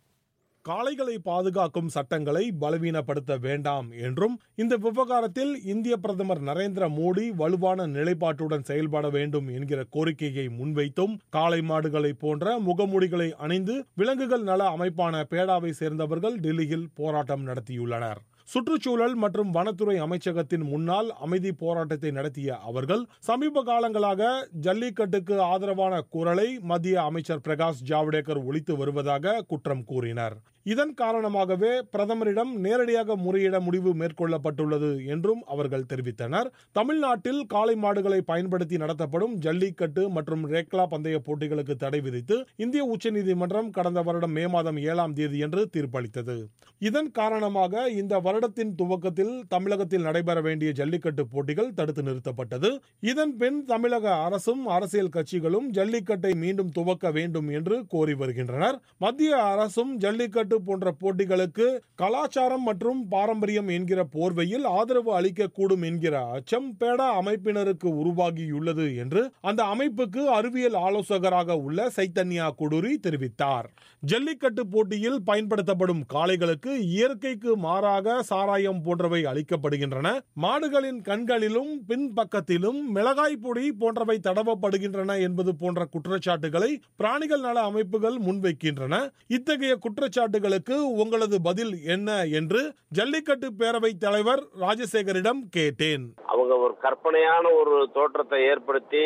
காளைகளை பாதுகாக்கும் சட்டங்களை பலவீனப்படுத்த வேண்டாம் என்றும் இந்த விவகாரத்தில் இந்திய பிரதமர் நரேந்திர மோடி வலுவான நிலைப்பாட்டுடன் செயல்பட வேண்டும் என்கிற கோரிக்கையை முன்வைத்தும் காளை மாடுகளை போன்ற முகமூடிகளை அணிந்து விலங்குகள் நல அமைப்பான பேடாவை சேர்ந்தவர்கள் டெல்லியில் போராட்டம் நடத்தியுள்ளனர் சுற்றுச்சூழல் மற்றும் வனத்துறை அமைச்சகத்தின் முன்னால் அமைதி போராட்டத்தை நடத்திய அவர்கள் சமீப காலங்களாக ஜல்லிக்கட்டுக்கு ஆதரவான குரலை மத்திய அமைச்சர் பிரகாஷ் ஜாவடேகர் ஒழித்து வருவதாக குற்றம் கூறினர் இதன் காரணமாகவே பிரதமரிடம் நேரடியாக முறையிட முடிவு மேற்கொள்ளப்பட்டுள்ளது என்றும் அவர்கள் தெரிவித்தனர் தமிழ்நாட்டில் காளை மாடுகளை பயன்படுத்தி நடத்தப்படும் ஜல்லிக்கட்டு மற்றும் ரேக்லா பந்தய போட்டிகளுக்கு தடை விதித்து இந்திய உச்சநீதிமன்றம் கடந்த வருடம் மே மாதம் ஏழாம் தேதியன்று தீர்ப்பளித்தது இதன் காரணமாக இந்த வருடத்தின் துவக்கத்தில் தமிழகத்தில் நடைபெற வேண்டிய ஜல்லிக்கட்டு போட்டிகள் தடுத்து நிறுத்தப்பட்டது இதன் பின் தமிழக அரசும் அரசியல் கட்சிகளும் ஜல்லிக்கட்டை மீண்டும் துவக்க வேண்டும் என்று கோரி வருகின்றனர் மத்திய அரசும் ஜல்லிக்கட்டு போன்ற போட்டிகளுக்கு கலாச்சாரம் மற்றும் பாரம்பரியம் என்கிற போர்வையில் ஆதரவு அளிக்கக்கூடும் என்கிற அச்சம் பேடா அமைப்பினருக்கு உருவாகியுள்ளது என்று அந்த அமைப்புக்கு அறிவியல் ஆலோசகராக உள்ள சைத்தன்யா குடூரி தெரிவித்தார் ஜல்லிக்கட்டு போட்டியில் பயன்படுத்தப்படும் காளைகளுக்கு இயற்கைக்கு மாறாக சாராயம் போன்றவை அளிக்கப்படுகின்றன மாடுகளின் கண்களிலும் பின்பக்கத்திலும் மிளகாய் பொடி போன்றவை தடவப்படுகின்றன என்பது போன்ற குற்றச்சாட்டுகளை பிராணிகள் நல அமைப்புகள் முன்வைக்கின்றன இத்தகைய குற்றச்சாட்டுகளுக்கு உங்களது பதில் என்ன என்று ஜல்லிக்கட்டு பேரவை தலைவர் ராஜசேகரிடம் கேட்டேன் அவங்க ஒரு கற்பனையான ஒரு தோற்றத்தை ஏற்படுத்தி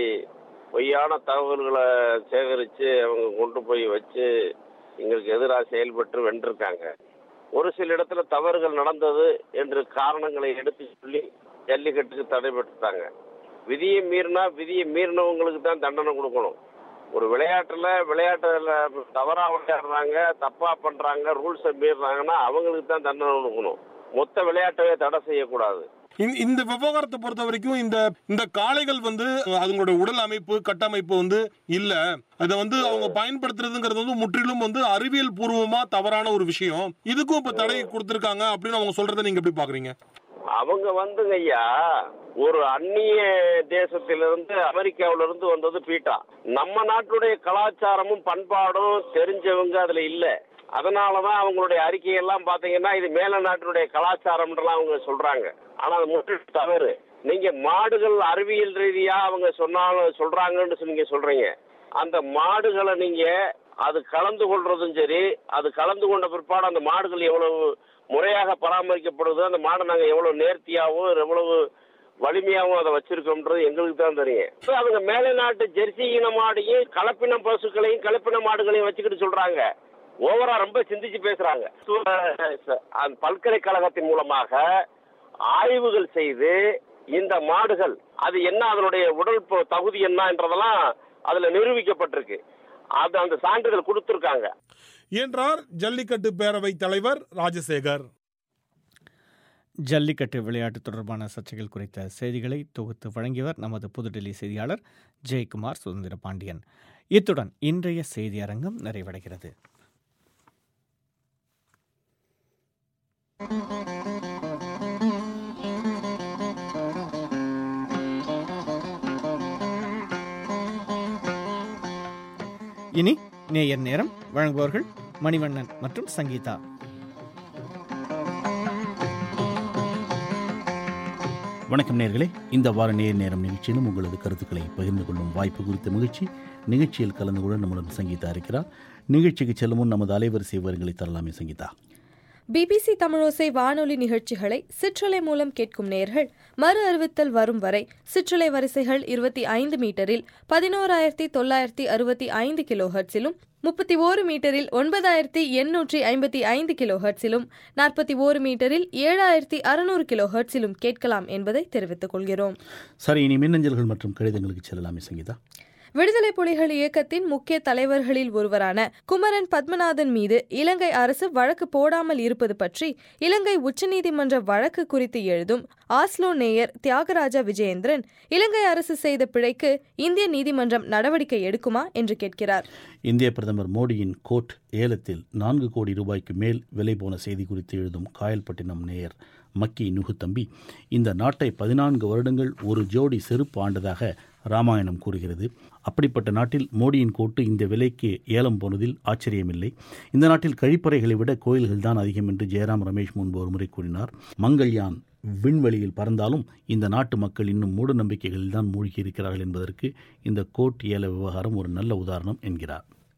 பொய்யான தகவல்களை சேகரித்து அவங்க கொண்டு போய் வச்சு எங்களுக்கு எதிராக செயல்பட்டு வென்றிருக்காங்க ஒரு சில இடத்துல தவறுகள் நடந்தது என்று காரணங்களை எடுத்து சொல்லி ஜல்லிக்கட்டுக்கு தடை பெற்றுட்டாங்க விதியை மீறினா விதியை மீறினவங்களுக்கு தான் தண்டனை கொடுக்கணும் ஒரு விளையாட்டுல விளையாட்டுல தவறா விளையாடுறாங்க தப்பா பண்றாங்க ரூல்ஸை மீறுறாங்கன்னா அவங்களுக்கு தான் தண்டனை கொடுக்கணும் மொத்த விளையாட்டவே தடை செய்யக்கூடாது இந்த- இந்த விவகாரத்தை பொறுத்த வரைக்கும் இந்த இந்த காளைகள் வந்து அதுங்களோட உடல் அமைப்பு கட்டமைப்பு வந்து இல்ல அதை வந்து அவங்க பயன்படுத்துறதுங்கிறது வந்து முற்றிலும் வந்து அறிவியல் பூர்வமா தவறான ஒரு விஷயம் இதுக்கும் இப்ப தடை கொடுத்திருக்காங்க அப்படின்னு அவங்க சொல்றதை நீங்க எப்படி பாக்குறீங்க அவங்க வந்துங்க ஐயா ஒரு அந்நிய தேசத்திலிருந்து அமெரிக்காவில இருந்து வந்தது பீட்டா நம்ம நாட்டுடைய கலாச்சாரமும் பண்பாடும் தெரிஞ்சவங்க அதுல இல்ல அதனாலதான் அவங்களுடைய அறிக்கையெல்லாம் பாத்தீங்கன்னா இது மேல நாட்டினுடைய கலாச்சாரம்ன்றலாம் அவங்க சொல்றாங்க ஆனா அது முற்றிலும் தவறு நீங்க மாடுகள் அறிவியல் ரீதியா அவங்க சொன்னாலும் சொல்றாங்கன்னு நீங்க சொல்றீங்க அந்த மாடுகளை நீங்க அது கலந்து கொள்றதும் சரி அது கலந்து கொண்ட பிற்பாடு அந்த மாடுகள் எவ்வளவு முறையாக பராமரிக்கப்படுது அந்த மாடை நாங்க எவ்வளவு நேர்த்தியாகவும் எவ்வளவு வலிமையாகவும் அதை வச்சிருக்கோம்ன்றது எங்களுக்கு தான் தெரியும் இப்ப அவங்க மேலை நாட்டு ஜெர்சி இன மாடையும் கலப்பின பசுக்களையும் கலப்பின மாடுகளையும் வச்சுக்கிட்டு சொல்றாங்க ஓவரா ரொம்ப சிந்திச்சு பேசுறாங்க அந்த பல்கலைக்கழகத்தின் மூலமாக ஆய்வுகள் செய்து இந்த மாடுகள் அது என்ன அதனுடைய உடல் ப- தகுதி என்ன என்றதெல்லாம் அதுல நிரூபிக்கப்பட்டிருக்கு அது அந்த சான்றிதழ் கொடுத்திருக்காங்க என்றார் ஜல்லிக்கட்டு பேரவை தலைவர் ராஜசேகர் ஜல்லிக்கட்டு விளையாட்டு தொடர்பான சர்ச்சைகள் குறித்த செய்திகளை தொகுத்து வழங்கியவர் நமது புதுடெல்லி செய்தியாளர் ஜெயக்குமார் சுதந்திர பாண்டியன் இத்துடன் இன்றைய செய்தி அரங்கம் நிறைவடைகிறது இனி நேயர் நேரம் வழங்குபவர்கள் மணிவண்ணன் மற்றும் சங்கீதா வணக்கம் நேர்களே இந்த வார நேர் நேரம் நிகழ்ச்சியிலும் உங்களது கருத்துக்களை பகிர்ந்து கொள்ளும் வாய்ப்பு குறித்த மகிழ்ச்சி நிகழ்ச்சியில் கலந்து கொள்ள நம்முடன் சங்கீதா இருக்கிறார் நிகழ்ச்சிக்கு செல்லும் முன் நமது அலைவரிசை விவரங்களை தரலாமே சங்கீதா பிபிசி தமிழோசை வானொலி நிகழ்ச்சிகளை சிற்றலை மூலம் கேட்கும் நேர்கள் மறு அறிவித்தல் வரும் வரை சிற்றலை வரிசைகள் இருபத்தி ஐந்து மீட்டரில் பதினோராயிரத்தி தொள்ளாயிரத்தி அறுபத்தி ஐந்து கிலோ ஹெர்ட்ஸிலும் முப்பத்தி ஓரு மீட்டரில் ஒன்பதாயிரத்தி எண்ணூற்றி ஐம்பத்தி ஐந்து கிலோ ஹெர்ட்ஸிலும் நாற்பத்தி ஓரு மீட்டரில் ஏழாயிரத்தி அறுநூறு கிலோ ஹெர்ட்ஸிலும் கேட்கலாம் என்பதை தெரிவித்துக் கொள்கிறோம் சரி இனி மின்னஞ்சல்கள் மற்றும் கடிதங்களுக்கு செல்லலாமே சங்கீதா விடுதலை புலிகள் இயக்கத்தின் முக்கிய தலைவர்களில் ஒருவரான குமரன் பத்மநாதன் மீது இலங்கை அரசு வழக்கு போடாமல் இருப்பது பற்றி இலங்கை உச்சநீதிமன்ற வழக்கு குறித்து எழுதும் ஆஸ்லோ நேயர் தியாகராஜா விஜயேந்திரன் இலங்கை அரசு செய்த பிழைக்கு இந்திய நீதிமன்றம் நடவடிக்கை எடுக்குமா என்று கேட்கிறார் இந்திய பிரதமர் மோடியின் கோட் ஏலத்தில் நான்கு கோடி ரூபாய்க்கு மேல் விலை போன செய்தி குறித்து எழுதும் காயல்பட்டினம் நேயர் மக்கி நுகு தம்பி இந்த நாட்டை பதினான்கு வருடங்கள் ஒரு ஜோடி செருப்பு ஆண்டதாக ராமாயணம் கூறுகிறது அப்படிப்பட்ட நாட்டில் மோடியின் கோட்டு இந்த விலைக்கு ஏலம் போனதில் ஆச்சரியமில்லை இந்த நாட்டில் கழிப்பறைகளை விட கோயில்கள் தான் அதிகம் என்று ஜெயராம் ரமேஷ் முன்பு ஒரு முறை கூறினார் மங்கள்யான் விண்வெளியில் பறந்தாலும் இந்த நாட்டு மக்கள் இன்னும் மூட நம்பிக்கைகளில் தான் மூழ்கி இருக்கிறார்கள் என்பதற்கு இந்த கோட் ஏல விவகாரம் ஒரு நல்ல உதாரணம் என்கிறார்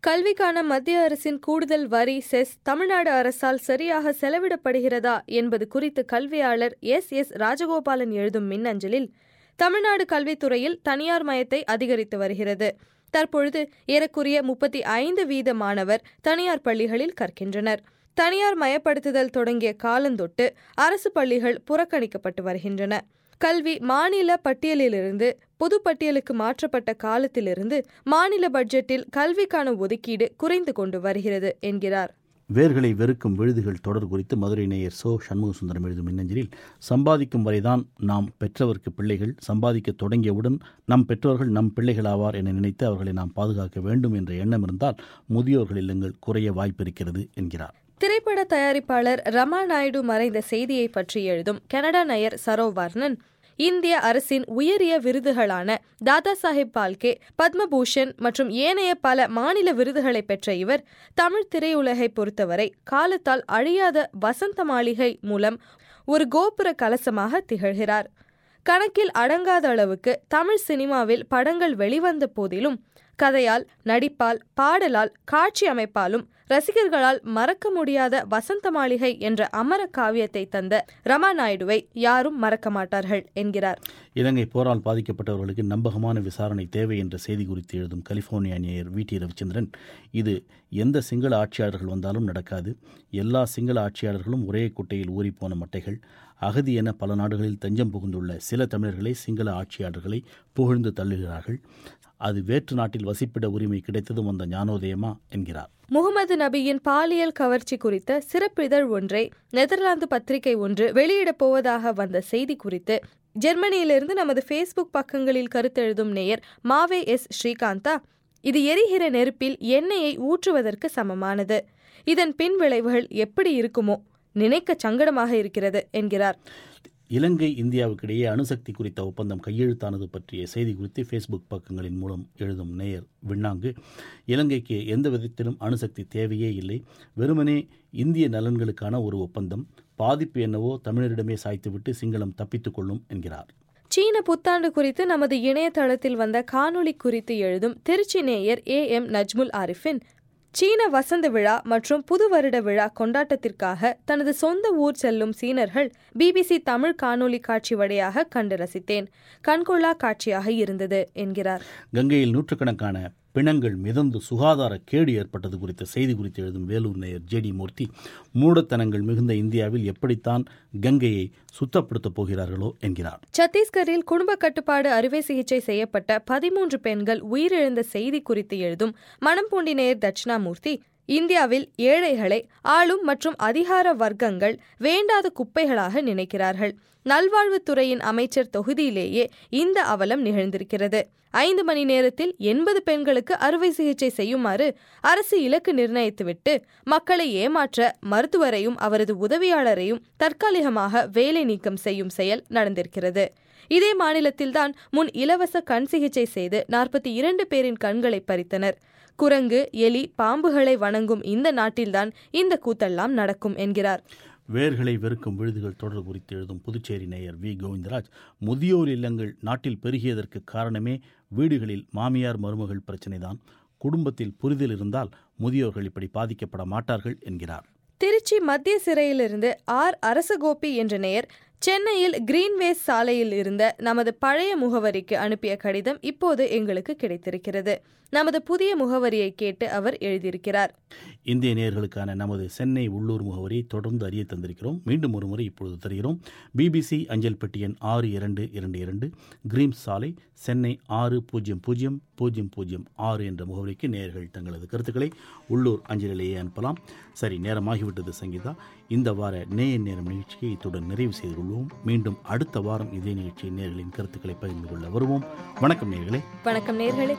கல்விக்கான மத்திய அரசின் கூடுதல் வரி செஸ் தமிழ்நாடு அரசால் சரியாக செலவிடப்படுகிறதா என்பது குறித்து கல்வியாளர் எஸ் எஸ் ராஜகோபாலன் எழுதும் மின்னஞ்சலில் தமிழ்நாடு கல்வித்துறையில் தனியார் மயத்தை அதிகரித்து வருகிறது தற்பொழுது ஏறக்குறைய முப்பத்தி ஐந்து வீத மாணவர் தனியார் பள்ளிகளில் கற்கின்றனர் தனியார் மயப்படுத்துதல் தொடங்கிய காலந்தொட்டு அரசு பள்ளிகள் புறக்கணிக்கப்பட்டு வருகின்றன கல்வி மாநில பட்டியலிலிருந்து பொது பட்டியலுக்கு மாற்றப்பட்ட காலத்திலிருந்து மாநில பட்ஜெட்டில் கல்விக்கான ஒதுக்கீடு குறைந்து கொண்டு வருகிறது என்கிறார் வேர்களை வெறுக்கும் விழுதுகள் தொடர் குறித்து மதுரை நேயர் சோ சண்முகசுந்தரம் எழுதும் மின்னஞ்சலில் சம்பாதிக்கும் வரைதான் நாம் பெற்றவர்க்கு பிள்ளைகள் சம்பாதிக்க தொடங்கியவுடன் நம் பெற்றோர்கள் நம் பிள்ளைகளாவார் என நினைத்து அவர்களை நாம் பாதுகாக்க வேண்டும் என்ற எண்ணம் இருந்தால் முதியோர்கள் இல்லங்கள் குறைய வாய்ப்பிருக்கிறது என்கிறார் திரைப்பட தயாரிப்பாளர் ரமா நாயுடு மறைந்த செய்தியை பற்றி எழுதும் கனடா நயர் சரோவர்ணன் இந்திய அரசின் உயரிய விருதுகளான தாதா சாஹேப் பால்கே பத்மபூஷன் மற்றும் ஏனைய பல மாநில விருதுகளை பெற்ற இவர் தமிழ் திரையுலகை பொறுத்தவரை காலத்தால் அழியாத வசந்த மாளிகை மூலம் ஒரு கோபுர கலசமாக திகழ்கிறார் கணக்கில் அடங்காத அளவுக்கு தமிழ் சினிமாவில் படங்கள் வெளிவந்த போதிலும் கதையால் நடிப்பால் பாடலால் காட்சி அமைப்பாலும் ரசிகர்களால் மறக்க முடியாத வசந்த மாளிகை என்ற அமர காவியத்தை தந்த ரமா நாயுடுவை யாரும் மறக்க மாட்டார்கள் என்கிறார் இலங்கை போரால் பாதிக்கப்பட்டவர்களுக்கு நம்பகமான விசாரணை தேவை என்ற செய்தி குறித்து எழுதும் கலிபோர்னியா நேயர் வி டி ரவிச்சந்திரன் இது எந்த சிங்கள ஆட்சியாளர்கள் வந்தாலும் நடக்காது எல்லா சிங்கள ஆட்சியாளர்களும் ஒரே குட்டையில் ஊறிப்போன மட்டைகள் அகதி என பல நாடுகளில் தஞ்சம் புகுந்துள்ள சில தமிழர்களை சிங்கள ஆட்சியாளர்களை புகழ்ந்து தள்ளுகிறார்கள் அது வேற்று நாட்டில் வசிப்பிட உரிமை கிடைத்ததும் அந்த ஞானோதயமா என்கிறார் முகமது நபியின் பாலியல் கவர்ச்சி குறித்த சிறப்பிதழ் ஒன்றை நெதர்லாந்து பத்திரிகை ஒன்று வெளியிடப் போவதாக வந்த செய்தி குறித்து ஜெர்மனியிலிருந்து நமது ஃபேஸ்புக் பக்கங்களில் கருத்தெழுதும் நேயர் மாவே எஸ் ஸ்ரீகாந்தா இது எரிகிற நெருப்பில் எண்ணெயை ஊற்றுவதற்கு சமமானது இதன் பின் விளைவுகள் எப்படி இருக்குமோ நினைக்க சங்கடமாக இருக்கிறது என்கிறார் இலங்கை இந்தியாவுக்கிடையே அணுசக்தி குறித்த ஒப்பந்தம் கையெழுத்தானது பற்றிய செய்தி குறித்து ஃபேஸ்புக் பக்கங்களின் மூலம் எழுதும் நேயர் விண்ணாங்கு இலங்கைக்கு எந்த விதத்திலும் அணுசக்தி தேவையே இல்லை வெறுமனே இந்திய நலன்களுக்கான ஒரு ஒப்பந்தம் பாதிப்பு என்னவோ தமிழரிடமே சாய்த்துவிட்டு சிங்களம் தப்பித்துக் கொள்ளும் என்கிறார் சீன புத்தாண்டு குறித்து நமது இணையதளத்தில் வந்த காணொளி குறித்து எழுதும் திருச்சி நேயர் ஏ எம் நஜ்முல் ஆரிஃபின் சீன வசந்த விழா மற்றும் புது வருட விழா கொண்டாட்டத்திற்காக தனது சொந்த ஊர் செல்லும் சீனர்கள் பிபிசி தமிழ் காணொளி காட்சி வழியாக கண்டு ரசித்தேன் கண்கொள்ளா காட்சியாக இருந்தது என்கிறார் கங்கையில் நூற்றுக்கணக்கான பிணங்கள் மிதந்து சுகாதார கேடு ஏற்பட்டது குறித்த செய்தி குறித்து எழுதும் வேலூர் நேயர் ஜேடி மூர்த்தி மூடத்தனங்கள் மிகுந்த இந்தியாவில் எப்படித்தான் கங்கையை சுத்தப்படுத்தப் போகிறார்களோ என்கிறார் சத்தீஸ்கரில் குடும்ப கட்டுப்பாடு அறுவை சிகிச்சை செய்யப்பட்ட பதிமூன்று பெண்கள் உயிரிழந்த செய்தி குறித்து எழுதும் மணம்பூண்டி நேயர் தட்சிணாமூர்த்தி இந்தியாவில் ஏழைகளை ஆளும் மற்றும் அதிகார வர்க்கங்கள் வேண்டாத குப்பைகளாக நினைக்கிறார்கள் நல்வாழ்வுத்துறையின் அமைச்சர் தொகுதியிலேயே இந்த அவலம் நிகழ்ந்திருக்கிறது ஐந்து மணி நேரத்தில் எண்பது பெண்களுக்கு அறுவை சிகிச்சை செய்யுமாறு அரசு இலக்கு நிர்ணயித்துவிட்டு மக்களை ஏமாற்ற மருத்துவரையும் அவரது உதவியாளரையும் தற்காலிகமாக வேலை நீக்கம் செய்யும் செயல் நடந்திருக்கிறது இதே மாநிலத்தில்தான் முன் இலவச கண் சிகிச்சை செய்து நாற்பத்தி இரண்டு பேரின் கண்களை பறித்தனர் குரங்கு எலி பாம்புகளை வணங்கும் இந்த நாட்டில்தான் இந்த கூத்தெல்லாம் நடக்கும் என்கிறார் வேர்களை வெறுக்கும் விழுதுகள் தொடர் குறித்து எழுதும் புதுச்சேரி நேயர் வி கோவிந்தராஜ் முதியோர் இல்லங்கள் நாட்டில் பெருகியதற்கு காரணமே வீடுகளில் மாமியார் மருமகள் பிரச்சினைதான் குடும்பத்தில் புரிதல் இருந்தால் முதியோர்கள் இப்படி பாதிக்கப்பட மாட்டார்கள் என்கிறார் திருச்சி மத்திய சிறையிலிருந்து ஆர் அரசகோபி என்ற நேயர் சென்னையில் கிரீன்வேஸ் சாலையில் இருந்த நமது பழைய முகவரிக்கு அனுப்பிய கடிதம் இப்போது எங்களுக்கு கிடைத்திருக்கிறது நமது புதிய முகவரியை கேட்டு அவர் எழுதியிருக்கிறார் இந்திய நேயர்களுக்கான நமது சென்னை உள்ளூர் முகவரியை தொடர்ந்து அறிய தந்திருக்கிறோம் மீண்டும் ஒரு முறை இப்பொழுது தருகிறோம் பிபிசி அஞ்சல் பெட்டி எண் ஆறு இரண்டு இரண்டு இரண்டு கிரீம் சாலை சென்னை ஆறு பூஜ்ஜியம் பூஜ்ஜியம் பூஜ்ஜியம் பூஜ்ஜியம் ஆறு என்ற முகவரிக்கு நேயர்கள் தங்களது கருத்துக்களை உள்ளூர் அஞ்சலிலேயே அனுப்பலாம் சரி நேரமாகிவிட்டது சங்கீதா இந்த வார நேய நேரம் நிகழ்ச்சியை இத்துடன் நிறைவு செய்து கொள்வோம் மீண்டும் அடுத்த வாரம் இதே நிகழ்ச்சியில் நேர்களின் கருத்துக்களை பகிர்ந்து கொள்ள வருவோம் வணக்கம் நேர்களே வணக்கம் நேர்களே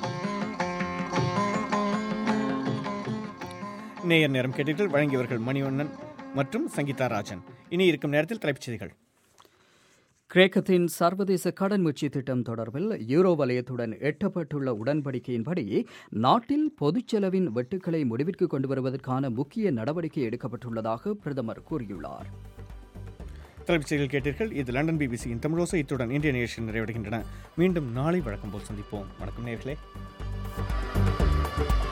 நேயர் நேரம் கேட்டீர்கள் வழங்கியவர்கள் மணிவண்ணன் மற்றும் சங்கீதா ராஜன் இனி இருக்கும் நேரத்தில் தலைப்புச் செய்திகள் கிரேக்கத்தின் சர்வதேச கடன் மீட்சி திட்டம் தொடர்பில் யூரோ வலயத்துடன் எட்டப்பட்டுள்ள உடன்படிக்கையின்படி நாட்டில் பொதுச் செலவின் வெட்டுக்களை முடிவிற்கு கொண்டு வருவதற்கான முக்கிய நடவடிக்கை எடுக்கப்பட்டுள்ளதாக பிரதமர் கூறியுள்ளார் தலைப்புச் செய்திகள் கேட்டீர்கள் இது லண்டன் பிபிசியின் தமிழோசை இத்துடன் இந்திய நிகழ்ச்சியில் நிறைவடைகின்றன மீண்டும் நாளை வழக்கம் போல் சந்திப்போம் வணக்கம் நேர்களே